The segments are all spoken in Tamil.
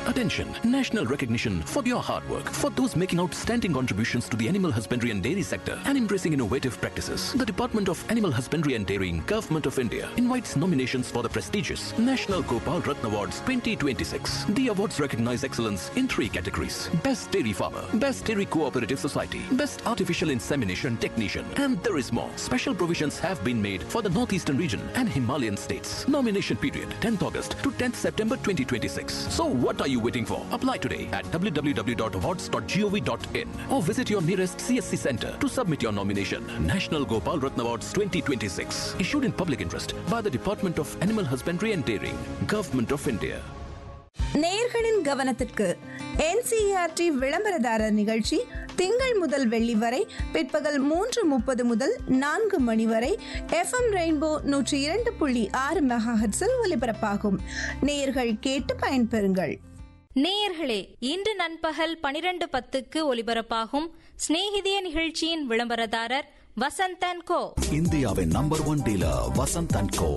Attention! National recognition for your hard work. For those making outstanding contributions to the animal husbandry and dairy sector and embracing innovative practices, the Department of Animal Husbandry and Dairying, Government of India invites nominations for the prestigious National Gopal Ratna Awards 2026. The awards recognize excellence in three categories Best Dairy Farmer, Best Dairy Cooperative Society, Best Artificial Insemination Technician, and there is more. Special provisions have been made for the Northeastern region and Himalayan states. Nomination period 10th August to 10th September 2026. So what are you waiting for? Apply today at www.awards.gov.in or visit your nearest CSC center to submit your nomination. National Gopal Ratna Awards 2026. Issued in public interest by the Department of Animal Husbandry and Dairying, Government of India. நேயர்களின் கவனத்திற்கு என்சிஆர்டி விளம்பரதாரர் நிகழ்ச்சி திங்கள் முதல் வெள்ளி வரை பிற்பகல் மூன்று முப்பது முதல் நான்கு மணி வரை எஃப்எம் ரெயின்போ நூற்றி இரண்டு புள்ளி ஆறு மெகாஹெட்ஸில் ஒலிபரப்பாகும் நேயர்கள் கேட்டு பயன்பெறுங்கள் நேயர்களே இன்று நண்பகல் பனிரெண்டு பத்துக்கு ஒலிபரப்பாகும் சிநேகிதிய நிகழ்ச்சியின் விளம்பரதாரர் வசந்தன் கோ இந்தியாவின் number one dealer Vasanth and co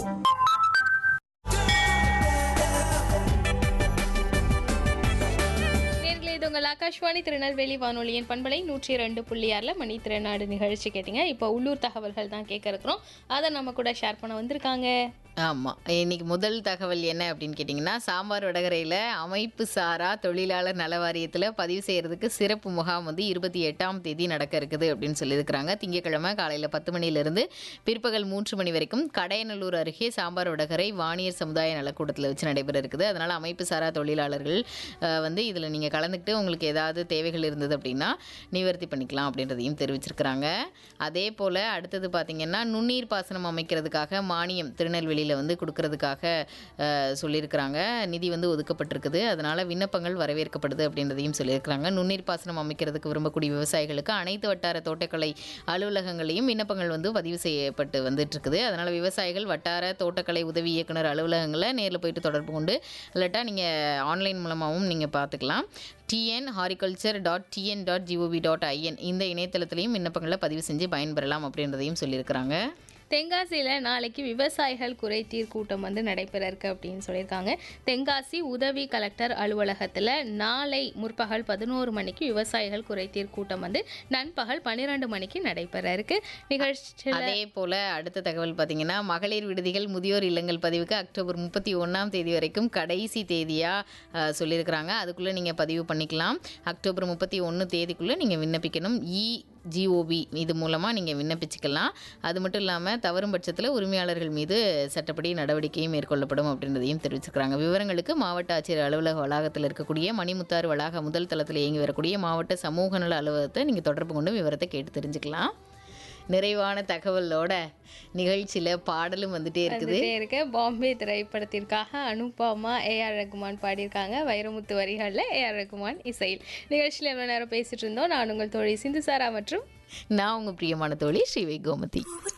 நேர்களே இது உங்கள் ஆகாஷ்வாணி திருநெல்வேலி வானொலியின் பண்பலை நூற்றி ரெண்டு புள்ளி ஆறில் மணி திறனாடு நிகழ்ச்சி கேட்டிங்க இப்போ உள்ளூர் தகவல்கள் தான் கேட்க இருக்கிறோம் அதை நம்ம கூட ஷேர் பண்ண வந்திருக்காங்க ஆமாம் இன்னைக்கு முதல் தகவல் என்ன அப்படின்னு கேட்டிங்கன்னா சாம்பார் வடகரையில் அமைப்பு சாரா தொழிலாளர் நல வாரியத்தில் பதிவு செய்கிறதுக்கு சிறப்பு முகாம் வந்து இருபத்தி எட்டாம் தேதி நடக்க இருக்குது அப்படின்னு சொல்லியிருக்கிறாங்க திங்கட்கிழமை காலையில் பத்து மணிலேருந்து பிற்பகல் மூன்று மணி வரைக்கும் கடையநல்லூர் அருகே சாம்பார் வடகரை வாணியர் சமுதாய நலக்கூடத்தில் வச்சு நடைபெற இருக்குது அதனால் அமைப்பு சாரா தொழிலாளர்கள் அஹ், வந்து இதில் நீங்கள் கலந்துக்கிட்டு உங்களுக்கு ஏதாவது தேவைகள் இருந்தது அப்படின்னா நிவர்த்தி பண்ணிக்கலாம் அப்படின்றதையும் தெரிவிச்சிருக்கிறாங்க அதே போல் அடுத்தது பார்த்திங்கன்னா நுண்ணீர் பாசனம் அமைக்கிறதுக்காக மானியம் திருநெல்வேலியில் வந்து கொடுக்கறதுக்காக அஹ், சொல்லியிருக்கிறாங்க நிதி வந்து ஒதுக்கப்பட்டிருக்குது அதனால் விண்ணப்பங்கள் வரவேற்கப்படுது அப்படின்றதையும் சொல்லியிருக்கிறாங்க நுண்ணீர் பாசனம் அமைக்கிறதுக்கு விரும்பக்கூடிய விவசாயிகளுக்கு அனைத்து வட்டார தோட்டக்கலை அலுவலகங்களையும் விண்ணப்பங்கள் வந்து பதிவு செய்யப்பட்டு வந்துட்டு இருக்குது அதனால் விவசாயிகள் வட்டார தோட்டக்கலை உதவி இயக்குனர் அலுவலகங்களை நேரில் போயிட்டு தொடர்பு கொண்டு இல்லாட்டா நீங்கள் ஆன்லைன் மூலமாகவும் நீங்கள் பார்த்துக்கலாம் TN horticulture dot TN dot GOV dot IN இந்த இணையதளத்திலையும் விண்ணப்பங்களை பதிவு செஞ்சு பயன்பெறலாம் அப்படின்றதையும் சொல்லியிருக்கிறாங்க தென்காசியில் நாளைக்கு விவசாயிகள் குறைதீர் கூட்டம் வந்து நடைபெற இருக்கு அப்படின்னு சொல்லியிருக்காங்க தென்காசி உதவி கலெக்டர் அலுவலகத்தில் நாளை முற்பகல் பதினோரு மணிக்கு விவசாயிகள் குறைதீர் கூட்டம் வந்து நண்பகல் பன்னிரெண்டு மணிக்கு நடைபெற இருக்கு நிகழ்ச்சியில் அதே போல அடுத்த தகவல் பார்த்தீங்கன்னா மகளிர் விடுதிகள் முதியோர் இல்லங்கள் பதிவுக்கு அக்டோபர் முப்பத்தி ஒன்றாம் தேதி வரைக்கும் கடைசி தேதியாக சொல்லியிருக்கிறாங்க அதுக்குள்ளே நீங்கள் பதிவு பண்ணிக்கலாம் அக்டோபர் முப்பத்தி ஒன்று தேதிக்குள்ளே நீங்கள் விண்ணப்பிக்கணும் இ ஜிஓபி இது மூலமாக நீங்கள் விண்ணப்பிச்சுக்கலாம் அது மட்டும் இல்லாமல் தவறும் பட்சத்தில் உரிமையாளர்கள் மீது சட்டப்படி நடவடிக்கையும் மேற்கொள்ளப்படும் அப்படின்றதையும் தெரிவிச்சிருக்கிறாங்க விவரங்களுக்கு மாவட்ட ஆட்சியர் அலுவலக வளாகத்தில் இருக்கக்கூடிய மணிமுத்தாறு வளாக முதல் தளத்தில் இயங்கி வரக்கூடிய மாவட்ட சமூக நல அலுவலகத்தை நீங்கள் தொடர்பு கொண்டு விவரத்தை கேட்டு தெரிஞ்சுக்கலாம் நிறைவான தகவலோட நிகழ்ச்சியில் பாடலும் வந்துட்டே இருக்குது வந்துட்டே இருக்கு பாம்பே திரைப்படத்திற்காக அனுபமா ஏஆர் ரகுமான் பாடியிருக்காங்க வைரமுத்து வரிகளில் ஏஆர் ரகுமான் இசையில் நிகழ்ச்சியில் எவ்வளோ நேரம் பேசிட்டு இருந்தோம் நான் உங்கள் தோழி சிந்துசாரா மற்றும் நான் உங்கள் பிரியமான தோழி ஸ்ரீவை கோமதி